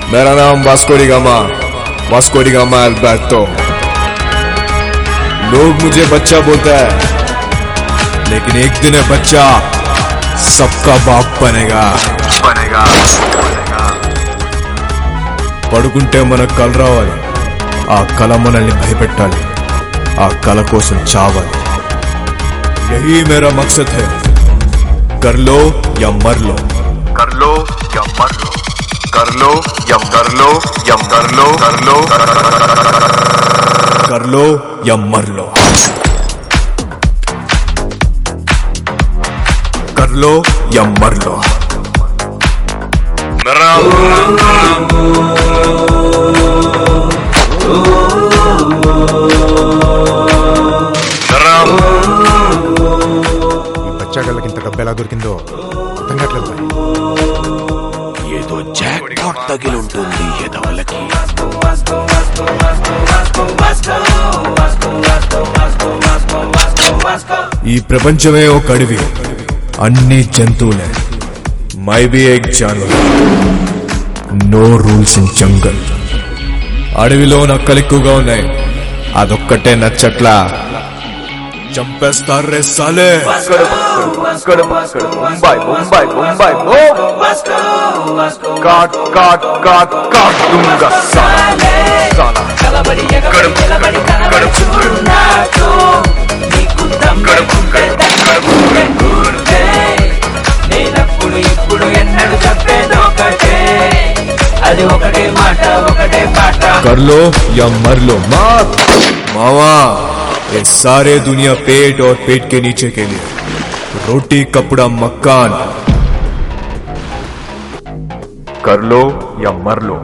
मेरा नाम Vasco da Gama Vasco da Gama Alberto लोग मुझे बच्चा बोलता है लेकिन एक दिन है बच्चा सबका बाप बनेगा बनेगा పడుకుంటే మన కల రావాలి ఆ కళ మనల్ని భయపెట్టాలి ఆ కళ కోసం చావాలి यही मेरा मकसद है कर लो या मर लो कर लो या मर लो कर लो या कर लो या कर लो कर लो कर लो या मर लो कर लो या मर लो मेरा मेरा ఈ బచ్చాగళ్ళకి ఇంత డబ్బు ఎలా దొరికిందో అర్థం కావట్లేదు భాయ్. ఏదో జాక్ పాట్ తగిలుంటుంది ఎదవలకి ఈ ప్రపంచమే ఒక అడవి అన్ని జంతువులే మై బి ఎక్ జానవర్ నో రూల్స్ ఇన్ జంగల్ అడవిలో నక్కలు ఎక్కువగా ఉన్నాయి అదొక్కటే నచ్చట్లా చంపేస్తారే సాలే मुंबई मुंबई मुंबई काट काट काट काट दूंगा साला साला కలబడి ఎగబడి నిలబడి కనబడి చూడు నీకు దమ్ముంటే దమ్ముంటే కూర్చే. నేనప్పుడు ఇప్పుడు ఎన్నడు చెప్పేదొకటే అది ఒకటే మాట ఒకటే పాట कर लो या मर लो मार मावा ये सारे दुनिया पेट और पेट के नीचे के लिए रोटी कपड़ा मकान कर लो या मर लो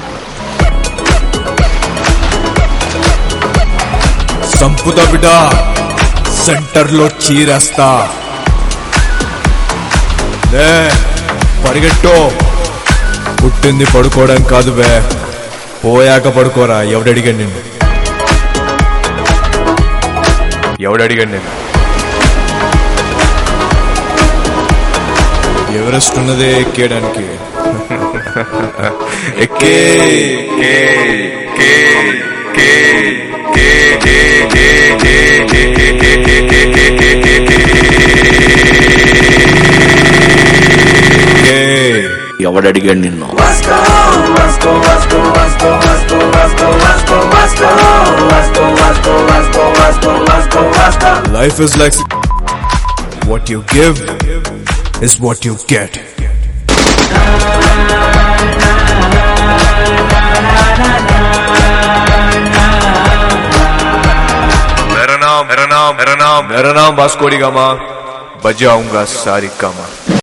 సంపుత బిడ్డ సెంటర్లో చీరేస్తా లే పరిగెట్టో పుట్టింది పడుకోవడం కాదు బే పోయాక పడుకోరా ఎవడడిగాడు నిన్ను ఎవడడిగాడు నేను ఎవరెస్ట్ ఉన్నదే ఎక్కేయడానికి ఎక్కే के के के के के के के के के के के के के के के ఎక్కే ఎవడడిగాడు నిన్ను Vasco, Vasco, Vasco, Vasco, Vasco, Vasco, Vasco, Vasco, Vasco, Vasco, Vasco, Vasco, Vasco, Vasco. Life is like what you give is what you get. मेरा नाम मेरा नाम मेरा नाम मेरा नाम वास्को डी गामा बजाऊंगा सारी कामा